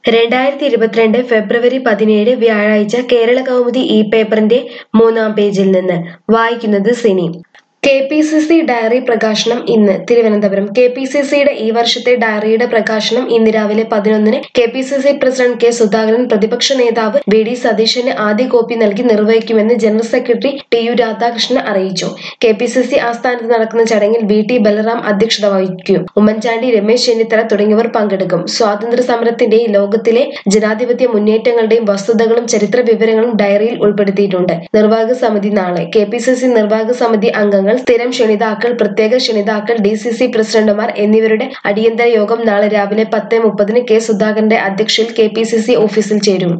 രണ്ടായിരത്തി ഇരുപത്തിരണ്ട് ഫെബ്രുവരി പതിനേഴ് വ്യാഴാഴ്ച കേരള കൗമുദി ഈ പേപ്പറിന്റെ മൂന്നാം പേജിൽ നിന്ന് വായിക്കുന്നത് Cini K P C C diary പ്രകാശനം ഇന്ന് തിരുവനന്തപുരം കെ പി സി സിയുടെ ഈ വർഷത്തെ ഡയറിയുടെ പ്രകാശനം ഇന്ന് രാവിലെ പതിനൊന്നിന് K P C C president K Sudhakaran പ്രതിപക്ഷ നേതാവ് വി ഡി സതീശന് ആദ്യ കോപ്പി നൽകി നിർവഹിക്കുമെന്ന് general secretary T U Radhakrishnan അറിയിച്ചു കെ പി സി സി ആസ്ഥാനത്ത് നടക്കുന്ന ചടങ്ങിൽ വി ടി ബലറാം അധ്യക്ഷത വഹിക്കും ഉമ്മൻചാണ്ടി രമേശ് ചെന്നിത്തല തുടങ്ങിയവർ പങ്കെടുക്കും സ്വാതന്ത്ര്യ സമരത്തിന്റെയും ലോകത്തിലെ ജനാധിപത്യ മുന്നേറ്റങ്ങളുടെയും വസ്തുതകളും ചരിത്ര വിവരങ്ങളും ഡയറിയിൽ ഉൾപ്പെടുത്തിയിട്ടുണ്ട് നിർവാഹക സമിതി നാളെ കെ പി സി സി നിർവാഹക സമിതി അംഗങ്ങൾ സ്ഥിരം ക്ഷണിതാക്കൾ പ്രത്യേക ക്ഷണിതാക്കൾ ഡി സി സി പ്രസിഡന്റുമാർ എന്നിവരുടെ അടിയന്തര യോഗം നാളെ രാവിലെ പത്ത് മുപ്പതിന് കെ സുധാകരന്റെ അധ്യക്ഷതയിൽ കെ പി സി സി ഓഫീസിൽ ചേരും